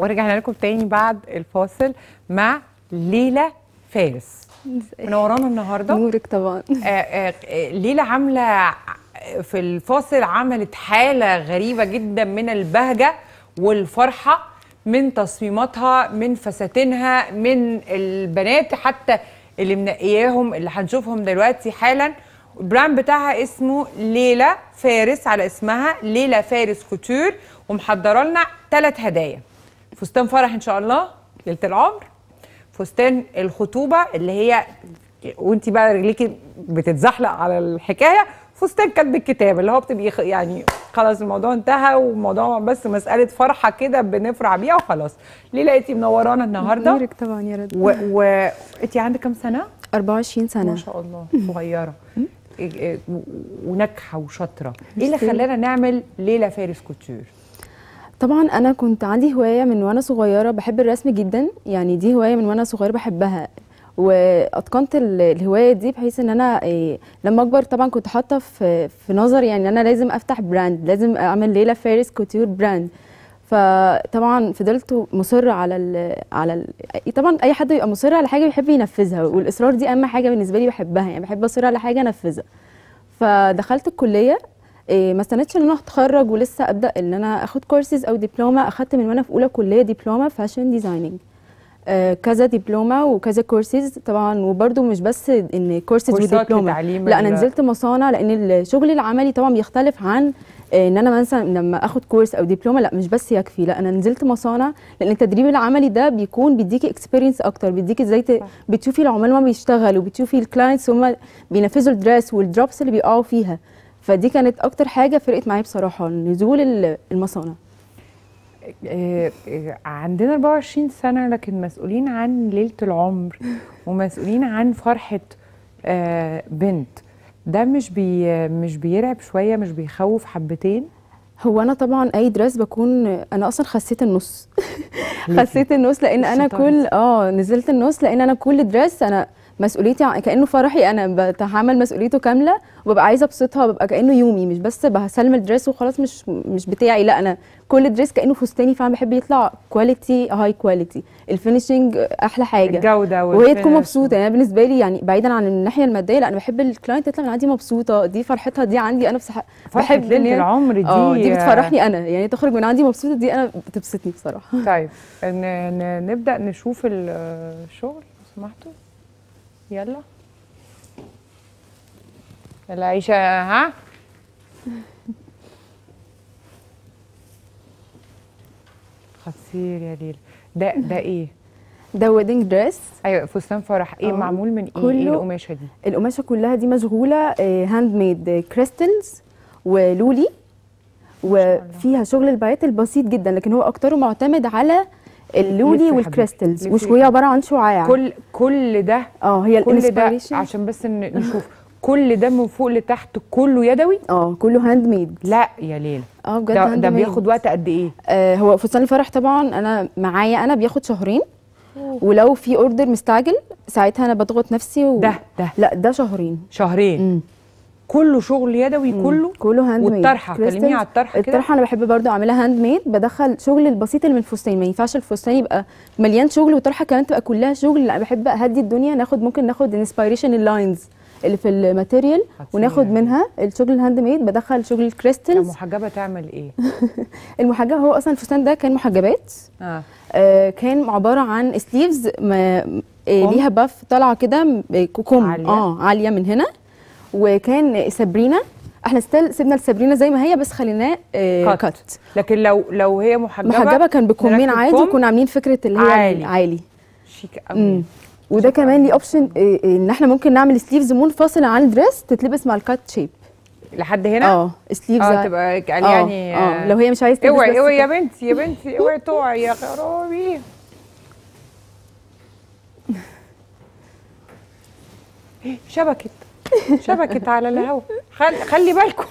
ورجعنا لكم تاني بعد الفاصل مع ليلى فارس منورانا النهارده نورك طبعا آه، آه، آه، ليلى عامله في الفاصل عملت حاله غريبه جدا من البهجه والفرحه من تصميماتها من فساتينها من البنات حتى اللي منقياهم اللي هنشوفهم دلوقتي حالا البراند بتاعها اسمه ليلى فارس على اسمها ليلى فارس كوتور ومحضره لنا ثلاث هدايا فستان فرح ان شاء الله ليله العمر فستان الخطوبه اللي هي وانت بقى رجليكي بتتزحلق على الحكايه فستان كاتب الكتاب اللي هو بتبقي خ- يعني خلاص الموضوع انتهى والموضوع بس مساله فرحه كده بنفرح بيها وخلاص ليه لقيتي منورانا النهارده نورك طبعا يا رب و... و... انت عندك كام سنه 24 ما سنه شاء الله صغيره إيه- إيه، و- وناجحه وشاطره ايه اللي ميرسي. خلانا نعمل ليله فارس كوتور طبعا انا كنت عندي هوايه من وانا صغيره بحب الرسم جدا يعني دي هوايه من وانا صغيره بحبها واتقنت ال- الهوايه دي بحيث ان انا إيه لما اكبر طبعا كنت حاطه في في نظري يعني ان انا لازم افتح براند لازم اعمل ليلى فارس كوتور براند فطبعا فضلت مصره على ال على ال طبعا اي حد بيبقى مصر على حاجه بيحب ينفذها والاصرار دي اهم حاجه بالنسبه لي بحبها يعني بحب اصر على حاجه انفذها فدخلت الكليه إيه، ما استنيتش ان انا اتخرج ولسه ابدا ان انا اخد كورسز او دبلومه اخدت من وانا في اولى كليه دبلومه فاشن ديزايننج آه كذا دبلومه وكذا كورسز طبعا وبرده مش بس ان كورسز كورسات ودبلومه لتعليم لا انا ال- نزلت مصانع لان الشغل العملي طبعا بيختلف عن آه، ان انا مثلا لما اخد كورس او دبلومه لا مش بس يكفي لا انا نزلت مصانع لان التدريب العملي ده بيكون بيديكي اكسبيرينس اكتر بيديكي ازاي ت- بتشوفي العمال وهم بيشتغلوا بتشوفي الكلاينتس هم بينفذوا الدريس والدروبس اللي بيقعوا فيها فدي كانت اكتر حاجه فرقت معايا بصراحه نزول ال- المصانع آه، آه، عندنا 24 سنة لكن مسؤولين عن ليلة العمر ومسؤولين عن فرحة آه، بنت ده مش بي مش بيرعب شوية مش بيخوف حبتين هو انا طبعا اي دريس بكون انا اصلا خسيت النص ليه خسيت النص لان انا الشطارة كل دي. اه نزلت النص لان انا كل دريس انا مسؤوليتي ع- كانه فرحي انا بتحمل مسؤوليته كامله وببقى عايزه ابسطها وببقى كانه يومي مش بس بسلم الدريس وخلاص مش مش بتاعي لا انا كل دريس كانه فستاني فانا بحب يطلع كواليتي هاي كواليتي الفينيشنج احلى حاجه الجودة وهي تكون والفينش. مبسوطه يعني أنا بالنسبه لي يعني بعيدا عن الناحيه الماديه لا انا بحب الكلاينت تطلع من عندي مبسوطه دي فرحتها دي عندي انا بصح فرحة بحب إن ليلة هي- العمر دي اه دي بتفرحني انا يعني تخرج من عندي مبسوطه دي انا بتبسطني بصراحه طيب ن- ن- نبدأ نشوف ال- الشغل لو سمحتوا يلا يلا عيشة ها خطير يا ليلى ده ده ايه؟ ده ويدنج دريس ايوه فستان فرح ايه اه. معمول من ايه؟ ايه كله- القماشة دي؟ القماشه كلها دي مشغوله هاند ميد كريستلز ولولي وفيها شغل البيات البسيط جدا لكن هو اكتره معتمد على اللولي لف يا والكريستلز حبيبتي، لف يا وشويه عباره عن شعاع كل كل ده اه هي كل ده الانسبيريشن عشان بس ن- نشوف كل ده من فوق لتحت كله يدوي؟ اه كله هاند ميد لا يا ليلى اه بجد ده, هاند ده ميد. بياخد وقت قد ايه؟ آه هو فستان الفرح طبعا انا معايا انا بياخد شهرين ولو في اوردر مستعجل ساعتها انا بضغط نفسي و... ده ده لا ده شهرين شهرين مم. كله شغل يدوي كله كله هاند ميد والطرحه كلميني على الطرحه كده الطرحه انا بحب برضو اعملها هاند ميد بدخل شغل البسيط اللي من الفستان ما ينفعش الفستان يبقى مليان شغل والطرحه كمان تبقى كلها شغل لا بحب اهدي الدنيا ناخد ممكن ناخد انسبيريشن اللاينز اللي في الماتيريال خطير. وناخد منها الشغل الهاند ميد بدخل شغل يا الكريستلز محجبه تعمل ايه؟ المحجبه هو اصلا الفستان ده كان محجبات اه آه كان عباره عن سليفز ما آه كم؟ ليها باف طالعه كده م- آه، كم عالية. اه عاليه من هنا وكان سابرينا احنا ستيل سيبنا السابرينا زي ما هي بس خليناه آه كات. كات لكن لو لو هي محجبه محجبه كان بكمين نركب عادي كم وكنا عاملين فكره اللي هي عالي. عالي شيك مم. قوي وده كمان ليه اوبشن ان احنا ممكن نعمل سليفز منفصله عن الدريس تتلبس مع الكات شيب لحد هنا اه سليفز اه تبقى قال يعني اه لو هي مش عايزه تلبس اوعي بس اوعي يا كده. بنتي يا بنتي اوعي تقعي يا خرابي شبكت شبكت على الهوا خل... خلي بالكم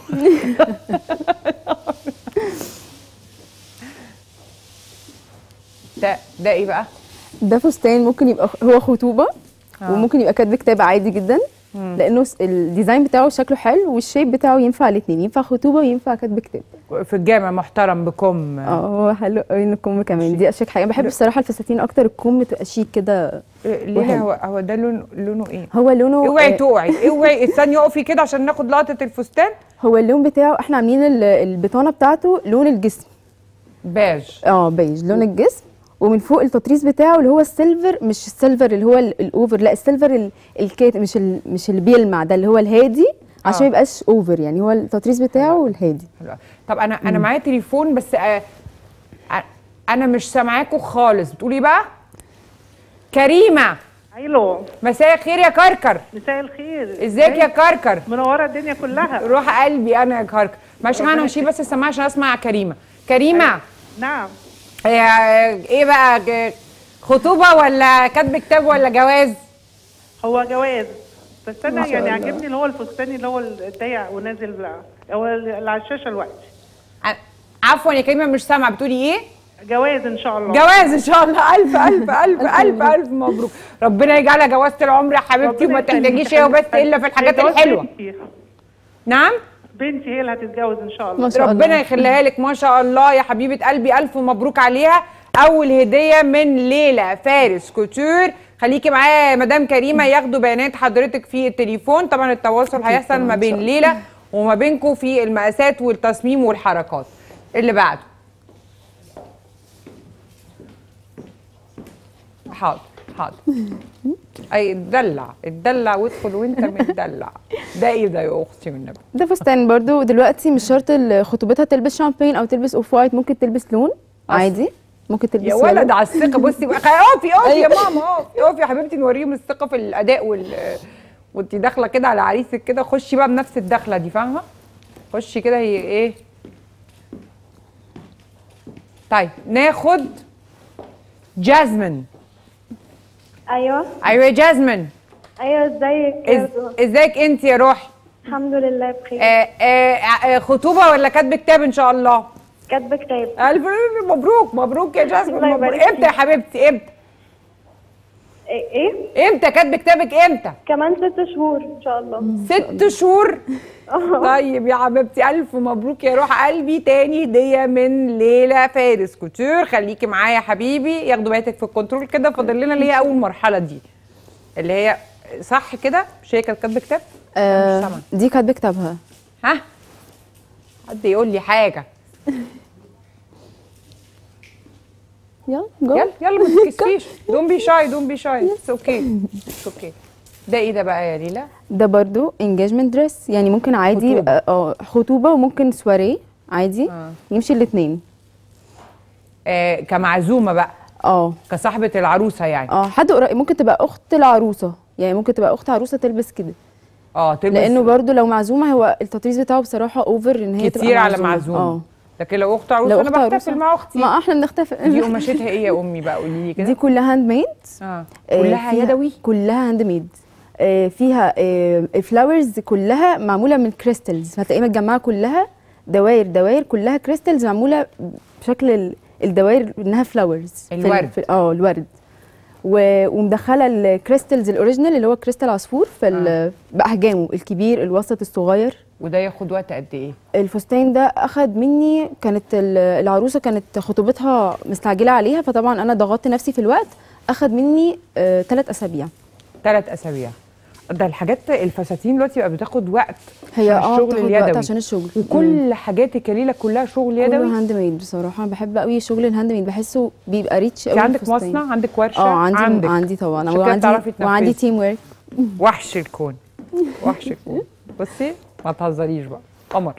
ده ده ايه بقى؟ ده فستان ممكن يبقى هو خطوبه آه. وممكن يبقى كاتب كتاب عادي جدا لانه س- الديزاين بتاعه شكله حلو والشيب بتاعه ينفع الاثنين ينفع خطوبه وينفع كاتب كتاب في الجامع محترم بكم اه هو حلو قوي الكم كمان دي اشيك حاجه بحب الصراحه الفساتين اكتر الكم تبقى شيك كده ليه وحلو. هو هو ده لون لونه ايه هو لونه اوعي آه، تقعي اوعي استني اقفي كده عشان ناخد لقطه الفستان هو اللون بتاعه احنا عاملين ال- البطانه بتاعته لون الجسم باج اه بيج لون الجسم ومن فوق التطريز بتاعه اللي هو السيلفر مش السيلفر اللي هو ال- الاوفر لا السيلفر ال- الكات مش ال مش اللي بيلمع ده اللي هو الهادي عشان آه. ما يبقاش اوفر يعني هو التطريز بتاعه الهادي حلو. طب انا انا معايا تليفون بس آه آه، انا مش سامعاكوا خالص بتقولي إيه بقى كريمه الو مساء الخير يا كركر مساء الخير ازيك يا كركر منوره الدنيا كلها روح قلبي انا يا كركر معلش انا هشيل بس السماعه عشان اسمع كريمه كريمه نعم آه، ايه بقى ج- خطوبه ولا كاتب كتاب ولا جواز هو جواز بس ما انا شاء يعني الله. عاجبني اللي هو الفستاني اللي هو الضيق ونازل هو اللي على الشاشه الوقت ع- عفوا يا كريمه مش سامعه بتقولي ايه جواز ان شاء الله جواز ان شاء الله الف الف الف الف الف مبروك ربنا يجعلها جوازة العمر يا حبيبتي ربنا وما تحتاجيش هي وبس الا في الحاجات هيتجوز الحلوه بنتي. نعم بنتي هي اللي هتتجوز ان شاء ما الله شاء ربنا الله يخليها لك ما شاء الله يا حبيبه قلبي الف مبروك عليها اول هديه من ليلى فارس كوتور خليكي معايا يا مدام كريمه ياخدوا بيانات حضرتك في التليفون طبعا التواصل هيحصل طبعاً ما إن بين شاء ليلى وما بينكم في المقاسات والتصميم والحركات اللي بعده حاضر حاضر اي اتدلع اتدلع وادخل وانت متدلع ده ايه ده يا اختي من النبي ده فستان برضو دلوقتي مش شرط ال- خطوبتها تلبس شامبين او تلبس اوف وايت ممكن تلبس لون عادي ممكن تلبس يا ولد يلو. على الثقه بصي بقى اقفي اقفي يا ماما اقفي اقفي يا حبيبتي نوريهم الثقه في الاداء وال وانت داخله كده على عريسك كده خشي بقى بنفس الدخله دي فاهمه خشي كده هي ايه طيب ناخد جازمين ايوه ايوه يا جازمين ايوه ازيك إز... ازيك انت يا روحي الحمد لله بخير آه آه آه خطوبه ولا كاتبه كتاب ان شاء الله كاتبه كتاب الف مبروك مبروك يا جازمين الله مبروك يبارك امتى يا حبيبتي امتى ايه, إيه؟ امتى كاتبه كتابك امتى كمان ست شهور ان شاء الله ست شهور طيب يا حبيبتي الف مبروك يا روح قلبي تاني هديه من ليلى فارس كوتور خليكي معايا يا حبيبي ياخدوا بالك في الكنترول كده فاضل لنا اللي هي اول مرحله دي اللي هي صح كده مش هي كانت كاتبه كتاب أنا مش آه سامعة. دي كاتبه كتابها ها حد يقول لي حاجه يلا جو يلا يلا ما تتكسفيش دون بي شاي دون بي شاي اتس اوكي اتس اوكي ده ايه ده بقى يا ليلى ده برضو انجاجمنت دريس يعني ممكن عادي خطوبة. يبقى اه خطوبه وممكن سواريه عادي آه. يمشي الاثنين آه كمعزومه بقى اه كصاحبه العروسه يعني اه حد قريب ممكن تبقى اخت العروسه يعني ممكن تبقى اخت عروسه تلبس كده اه تلبس لانه برضو لو معزومه هو التطريز بتاعه بصراحه اوفر ان هي تبقى كتير على معزومه معزومه اه لكن لو اخت عروسه لو انا اخت بحتفل عروسه مع اختي ما احنا بنختفي دي قماشتها ايه يا امي بقى قولي لي دي كده كلها هاند ميد اه آه، كلها فيها- يدوي كلها هاند ميد آه، فيها آه، الفلاورز كلها معموله من كريستلز هتلاقيها متجمعه كلها دوائر دوائر كلها كريستلز معموله بشكل ال- الدوائر انها فلاورز الورد. اه الورد و- ومدخله الكريستلز الاوريجينال اللي هو كريستال عصفور في باحجامه الكبير الوسط الصغير وده ياخد وقت قد ايه الفستان ده اخد مني كانت ال- العروسه كانت خطوبتها مستعجله عليها فطبعا انا ضغطت نفسي في الوقت اخد مني ثلاث اسابيع ثلاث اسابيع ده الحاجات الفساتين دلوقتي بقى بتاخد وقت هي عشان اه الشغل بتاخد اليدوي وقت عشان الشغل مم. وكل حاجاتك يا ليلى كلها شغل كله يدوي هاند ميد بصراحه بحب قوي شغل الهاند ميد بحسه بيبقى ريتش انت قوي عندك الفستان. مصنع عندك ورشه اه عندي عندك عندي طبعا عشان كده وعندي بتعرفي وعندي تنفذي. تيم ورك وحش الكون وحش الكون بصي ما تهزريش بقى قمر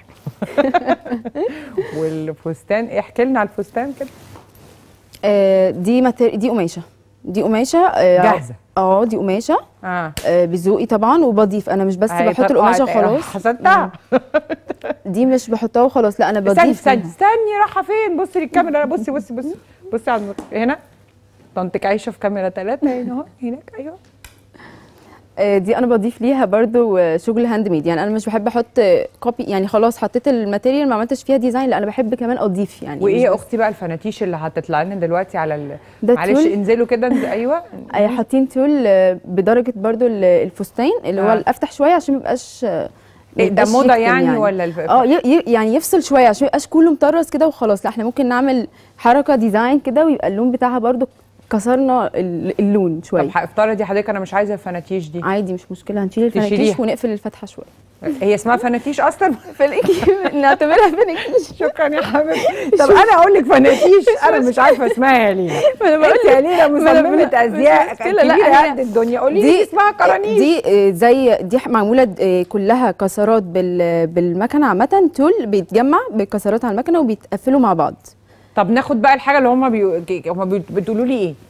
والفستان احكي لنا على الفستان كده آه دي متر... دي قماشه دي قماشه آه جاهزة. اه دي قماشه اه آه بذوقي طبعا وبضيف انا مش بس أي بحط طب- القماشه آه، وخلاص حسدتها دي مش بحطها وخلاص لا انا استني بضيف استني منها. استني رايحه فين بصي للكاميرا بصي بصي بصي بصي على النور هنا طنطك عايشه في كاميرا ثلاثه هنا اهو هناك ايوه آه، دي انا بضيف ليها برضو آه، شغل هاند ميد يعني انا مش بحب احط كوبي يعني خلاص حطيت الماتيريال ما عملتش فيها ديزاين لا انا بحب كمان اضيف يعني وايه مش يا بس- اختي بقى الفناتيش اللي هتطلع لنا دلوقتي على ال... ده معلش تول. انزلوا كده انز- ايوه آه، حاطين تول آه، بدرجه برضو ال- الفستان اللي هو آه. الافتح شويه عشان ما يبقاش آه، ما إيه ده يبقاش موضه يكتم يعني, ولا الف... اه ي- ي- يعني يفصل شويه عشان ما يبقاش كله مطرز كده وخلاص لا احنا ممكن نعمل حركه ديزاين كده ويبقى اللون بتاعها برضو كسرنا ال- اللون شويه طب افترضي حضرتك انا مش عايزه الفناتيش دي عادي مش مشكله هنشيل الفناكيش تشيليها. ونقفل الفتحه شويه هي اسمها فناتيش اصلا فناكيش نعتبرها فناكيش شكرا يا حبيبتي طب انا اقول لك فناتيش انا مش عارفه اسمها يا ليلى ما انا بقول انت يا ليلى ما أنا مصممه بقول- ازياء مش مشكلة، لا، كبيره هي- قد الدنيا قولي لي اسمها قرانيش دي آه، زي دي معموله آه، كلها كسرات بال بالمكنه عامه تول بيتجمع بالكسرات على المكنه وبيتقفلوا مع بعض طب ناخد بقى الحاجه اللي هم بيو... هم بي... بتقولوا لي ايه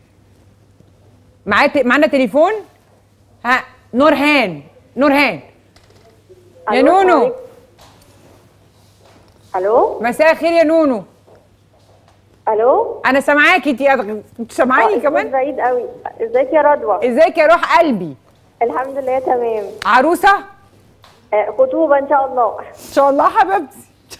معايا ت... معانا تليفون ها نورهان نورهان يا ألو، نونو عليكم. الو مساء الخير يا نونو الو انا سامعاكي انت انت سامعاني آه، كمان بعيد قوي ازيك يا رضوى ازيك يا روح قلبي الحمد لله تمام عروسه آه، خطوبه ان شاء الله ان شاء الله حبيبتي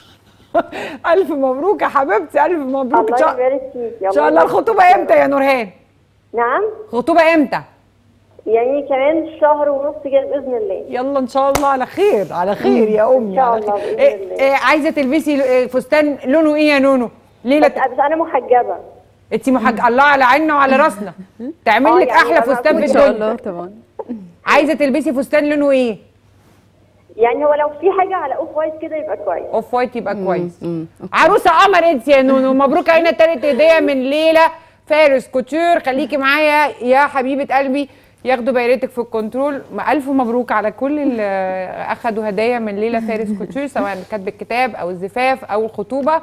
الف مبروك يا حبيبتي الف مبروك ان الله شاء يبارك فيك ان شاء الله الخطوبه امتى يا نورهان نعم خطوبه امتى يعني كمان شهر ونص كده باذن الله يلا ان شاء الله على خير على خير يا امي إن شاء على الله خير. بإذن إيه الله. إيه عايزه تلبسي إيه فستان لونه ايه يا نونو بس, ليله بس انا محجبه انت محج الله على عيننا وعلى راسنا تعمل آه، لك يعني احلى أنا فستان في ان شاء الدنيا الله طبعا عايزه تلبسي فستان لونه ايه يعني هو لو في حاجه على اوف وايت كده يبقى كويس اوف وايت يبقى كويس مم. أوكي. عروسه قمر انت يا نونو مبروك علينا تالت هديه من ليلى فارس كوتور خليكي معايا يا حبيبه قلبي ياخدوا بيرتك في الكنترول ما الف مبروك على كل اللي اخدوا هدايا من ليلى فارس كوتور سواء كاتب الكتاب او الزفاف او الخطوبه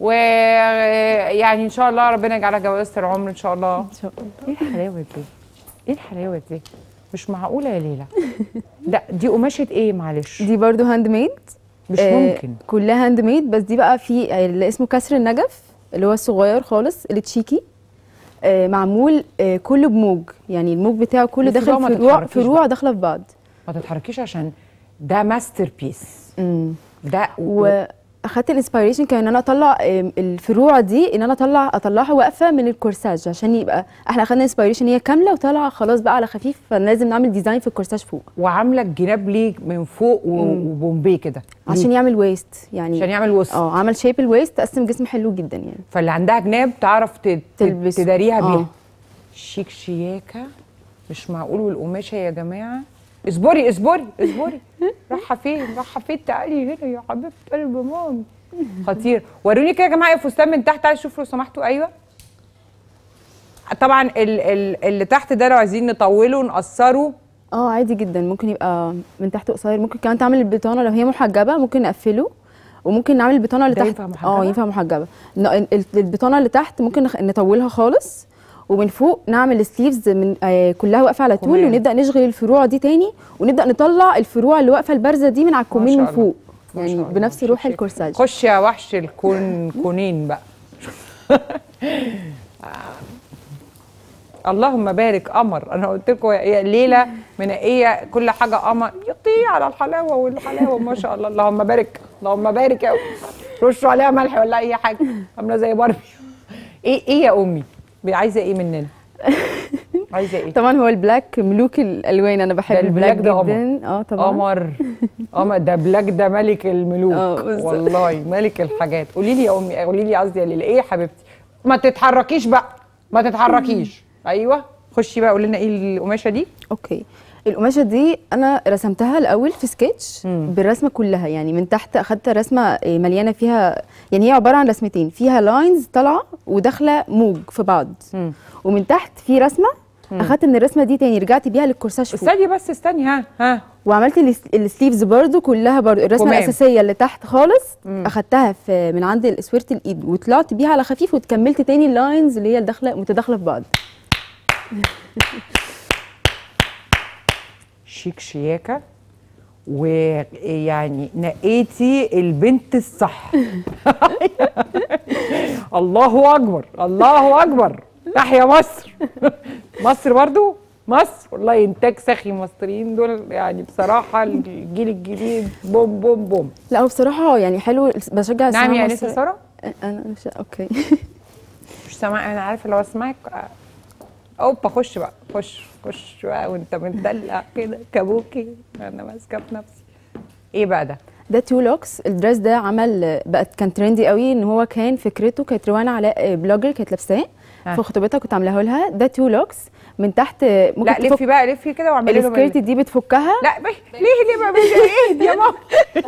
ويعني ان شاء الله ربنا يجعلها جوازة العمر ان شاء الله ان شاء الله ايه الحلاوه دي ايه الحلاوه دي مش معقوله يا ليلى لا دي قماشه ايه معلش دي برضو هاند ميد مش آه، ممكن كلها هاند ميد بس دي بقى في آه، اللي اسمه كسر النجف اللي هو الصغير خالص اللي تشيكي آه، معمول آه، كله بموج يعني الموج بتاعه كله الفروع ما داخل فروع تتحركيش فروع بقى. داخله في بعض ما تتحركيش عشان ده ماستر بيس ده واخدت الانسبيريشن كان ان انا اطلع آم، الفروع دي ان انا اطلع اطلعها واقفه من الكورساج عشان يبقى احنا اخدنا انسبيريشن هي كامله وطالعه خلاص بقى على خفيف فلازم نعمل ديزاين في الكورساج فوق وعامله الجناب ليه من فوق و- وبومبي كده عشان يعمل ويست يعني عشان يعمل وسط اه عمل شيب الويست تقسم جسم حلو جدا يعني فاللي عندها جناب تعرف ت- ت- تلبس. تداريها آه. بيها شيك شياكه مش معقول والقماشه يا جماعه اصبري اصبري اصبري رايحه فين رايحه فين تعالي هنا يا حبيبه قلب مامي خطير وروني كده يا جماعه الفستان من تحت عايز اشوف لو سمحتوا ايوه طبعا ال ال اللي تحت ده لو عايزين نطوله نقصره اه عادي جدا ممكن يبقى من تحت قصير ممكن كمان تعمل البطانه لو هي محجبه ممكن نقفله وممكن نعمل البطانه اللي ده تحت ينفع محجبة؟ اه ينفع محجبه ن- ال- البطانه اللي تحت ممكن نخ- نطولها خالص ومن فوق نعمل سليفز من آه كلها واقفه على طول كمان. ونبدا نشغل الفروع دي تاني ونبدا نطلع الفروع اللي واقفه البارزه دي من على الكمين شاء من الله. فوق ما يعني شاء الله. بنفس شيك روح شيك. الكورساج خش يا وحش الكون كونين بقى اللهم بارك قمر انا قلت لكم يا ليله منقيه كل حاجه قمر يطيع على الحلاوه والحلاوه ما شاء الله اللهم بارك اللهم بارك يا رشوا عليها ملح ولا اي حاجه عامله زي باربي ايه ايه يا امي عايزه ايه مننا عايزه ايه طبعا هو البلاك ملوك الالوان انا بحب ده البلاك البلاك ده جدا اه طبعا قمر قمر ده بلاك ده ملك الملوك اه، بالظبط. والله ملك الحاجات قولي لي يا امي قولي لي قصدي يا ليلى ايه يا حبيبتي ما تتحركيش بقى ما تتحركيش ايوه خشي بقى قولي لنا ايه القماشه دي اوكي القماشه دي انا رسمتها الاول في سكتش بالرسمه كلها يعني من تحت اخدت رسمه إيه، مليانه فيها يعني هي عباره عن رسمتين فيها لاينز طالعه وداخله موج في بعض مم. ومن تحت في رسمه اخدت من الرسمه دي تاني رجعت بيها للكورساج فوق استني بس استني ها ها وعملت الس- السليفز برضو كلها برضو الرسمه كمام. الاساسيه اللي تحت خالص اخدتها في من عند اسوره الايد وطلعت بيها على خفيف وكملت تاني اللاينز اللي هي الداخله متداخله في بعض شيك شياكه ويعني نقيتي البنت الصح الله اكبر الله اكبر تحيا مصر مصر برضو مصر والله انتاج سخي المصريين دول يعني بصراحه الجيل الجديد بوم بوم بوم لا هو بصراحه يعني حلو بشجع نعم السينما يا المصرية. انسه ساره انا مش اوكي مش سامع انا عارفه لو اسمعك اوبا خش بقى خش خش بقى وانت متدلع كده كابوكي انا ماسكه في نفسي ايه بقى ده ده تو لوكس الدريس ده عمل بقت كان ترندي قوي ان هو كان فكرته كانت روان علاء بلوجر كانت لابساه آه. في خطوبتها كنت عاملاه لها ده تو لوكس من تحت ممكن لا تفك لفي بقى لفي كده واعملي لهم السكيرت ال- دي بتفكها لا بي- ليه ليه بقى ايه يا ماما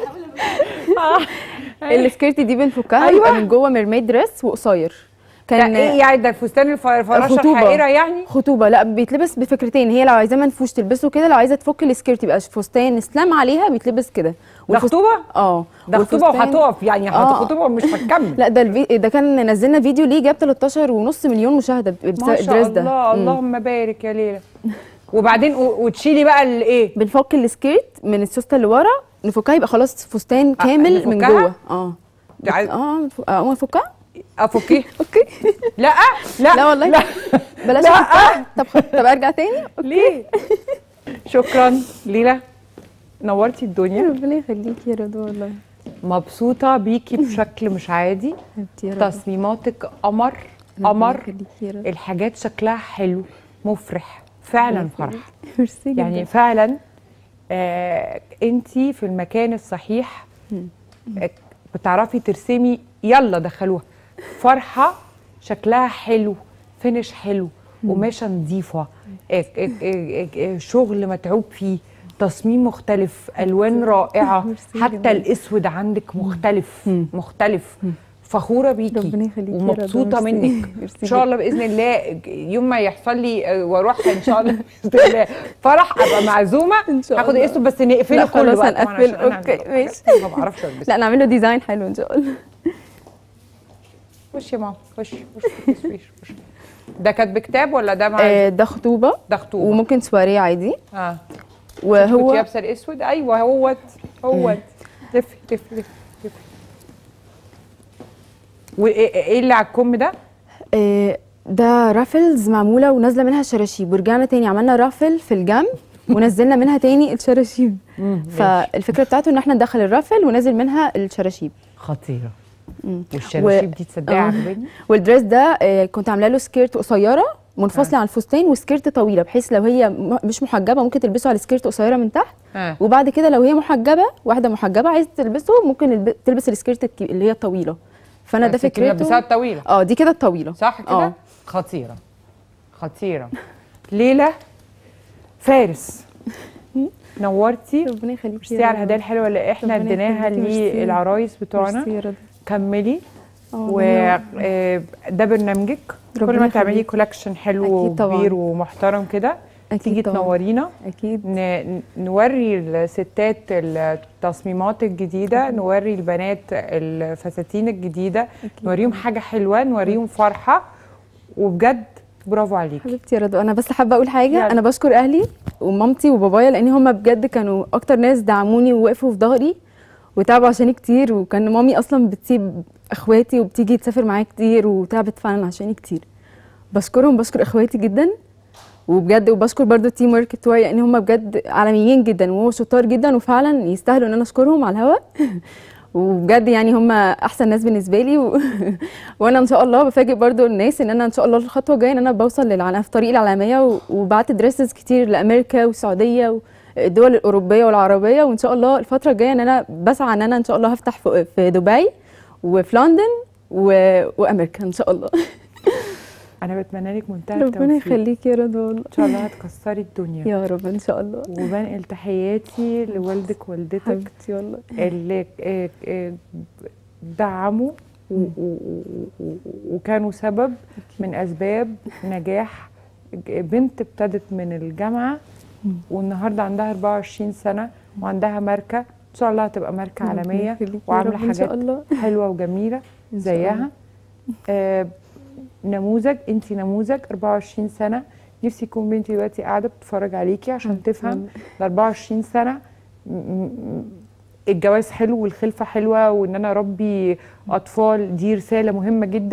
آه. السكيرت دي بنفكها أيوة. يبقى من جوه ميرميد دريس وقصير لا كان ايه يعني ده الفستان الف- الفراشه خطوبة. الحقيره يعني خطوبه لا بيتلبس بفكرتين هي لو عايزاه منفوش تلبسه كده لو عايزه تفك السكيرت يبقى فستان اسلام عليها بيتلبس كده ده والفست- خطوبه اه ده خطوبه والفستان- وهتقف يعني آه. هتخطوبه ومش هتكمل لا ده الفي... ده كان نزلنا فيديو ليه جاب 13 ونص مليون مشاهده بسبب ما شاء الدريس ده الله مم. اللهم بارك يا ليلى وبعدين و- وتشيلي بقى الايه بنفك السكيرت من السوسته اللي ورا نفكها يبقى خلاص فستان كامل من نفكها؟ جوه اه ده عايز- اه نف- اه نفكها افكيه اوكي لا لا لا والله لا بلاش لا. أفكها. طب خ- طب ارجع تاني ليه شكرا ليلى نورتي الدنيا ربنا يخليكي يا رضوى والله مبسوطه بيكي بشكل مش عادي حبيبتي يا رضوى تصميماتك قمر ربنا قمر يخليكي يا رضوى الحاجات شكلها حلو مفرح فعلا فرح ميرسي جدا يعني فعلا آه انتي في المكان الصحيح آه بتعرفي ترسمي يلا دخلوها فرحه شكلها حلو فينش حلو قماشه نظيفه آه آه آه آه شغل متعوب فيه تصميم مختلف الوان رائعه ميرسي حتى جداً. الاسود عندك مختلف مختلف فخوره بيكي ربنا يخليكي يا رضوى، ومبسوطه ميرسي. منك ميرسي ان شاء الله باذن الله يوم ما يحصل لي آه، واروح ان شاء الله باذن الله فرح ابقى معزومه إن شاء هاخد الله. الاسود بس نقفله لا، كله خلاص بقى طبعاً هنقفل. عشان أنا أوكي، عندي ماشي. حاجات ما بعرفش البس لا نعمل له ديزاين حلو ان شاء الله خش يا ماما خش خش خش خش خش. ده كاتب كتاب ولا ده مع آه ده خطوبه ده خطوبه وممكن سواريه عادي اه كنت وهو لابسه الاسود ايوه هوت هوت لفي لفي لفي لفي وايه إيه اللي على الكم ده؟ آه، ده رافلز معموله ونازله منها شراشيب ورجعنا تاني عملنا رافل في الجنب ونزلنا منها تاني الشراشيب فالفكره بتاعته ان احنا ندخل الرافل وننزل منها الشراشيب خطيره والشراشيب دي تصدقي آه. عجباني والدريس ده آه، كنت عامله له سكيرت قصيره منفصله عن الفستان وسكيرت طويله بحيث لو هي م- مش محجبه ممكن تلبسه على سكيرت قصيره من تحت اه وبعد كده لو هي محجبه واحده محجبه عايزه تلبسه ممكن الب- تلبس السكيرت الك- اللي هي الطويله فانا ده بس كده لابساها فكرته الطويله اه دي كده الطويله صح كده؟ اه خطيرة خطيرة ليلى فارس نورتي ربنا يخليكي ميرسي على الهدايا الحلوة اللي احنا ربنا اديناها يخليكي، ميرسي. للعرايس بتوعنا ميرسي يا رضا. كملي آه، وده برنامجك كل ربنا ما تعملي يخليكي. كولكشن حلو أكيد طبعاً. وكبير ومحترم كده أكيد تيجي طبعاً. تنورينا اكيد ن- نوري الستات التصميمات الجديدة نوري البنات الفساتين الجديدة نوريهم حاجة حلوة نوريهم فرحة وبجد برافو عليكي حبيبتي يا رضوى انا بس حابه اقول حاجه يلا. انا بشكر اهلي ومامتي وبابايا لان هم بجد كانوا اكتر ناس دعموني ووقفوا في ظهري وتعبوا عشاني كتير وكان مامي اصلا بتسيب اخواتي وبتيجي تسافر معايا كتير وتعبت فعلا عشاني كتير بشكرهم بشكر اخواتي جدا وبجد وبشكر برضو التيم ورك بتوعي لان هم بجد عالميين جدا وهو شطار جدا وفعلا يستاهلوا ان انا اشكرهم على الهوا وبجد يعني هم احسن ناس بالنسبه لي و... وانا ان شاء الله بفاجئ برضو الناس ان انا ان شاء الله الخطوه الجايه ان انا بوصل للعلامه في طريق العالميه و... وبعت دريسز كتير لامريكا والسعوديه والدول الاوروبيه والعربيه وان شاء الله الفتره الجايه ان انا بسعى ان انا ان شاء الله هفتح في, في دبي وفي لندن و... وامريكا ان شاء الله انا بتمنى لك منتهى ربنا التوفيق يخليكي يا رضوى والله ان شاء الله هتكسري الدنيا يا رب ان شاء الله وبنقل تحياتي لوالدك والدتك حبيبتي والله اللي آه، آه، دعموا و- و- و- و- وكانوا سبب من اسباب نجاح بنت ابتدت من الجامعه والنهارده عندها 24 سنه وعندها ماركه ان شاء الله هتبقى ماركه ربنا عالميه يخليكي يا وعامله رب إن شاء حاجات الله. حلوه وجميله إن شاء زيها الله. آه نموذج انت نموذج 24 سنه نفسي يكون بنتي دلوقتي قاعده بتتفرج عليكي عشان تفهم ال 24 سنه م- م- الجواز حلو والخلفه حلوه وان انا اربي اطفال دي رساله مهمه جدا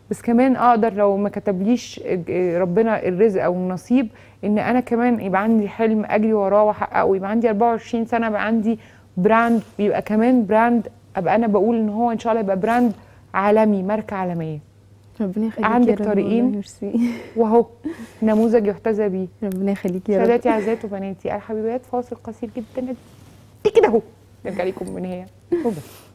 بس كمان اقدر لو ما كتبليش ربنا الرزق او النصيب ان انا كمان يبقى عندي حلم اجري وراه واحققه يبقى عندي 24 سنه يبقى عندي براند يبقى كمان براند ابقى انا بقول ان هو ان شاء الله يبقى براند عالمي ماركه عالميه ربنا يخليكي عندك يا رب والله، طريقين. ميرسي واهو نموذج يحتذى بيه ربنا يخليكي يا رب سادتي عزات وبناتي الحبيبات فاصل قصير جدا دي كده اهو نرجع لكم من هي وبس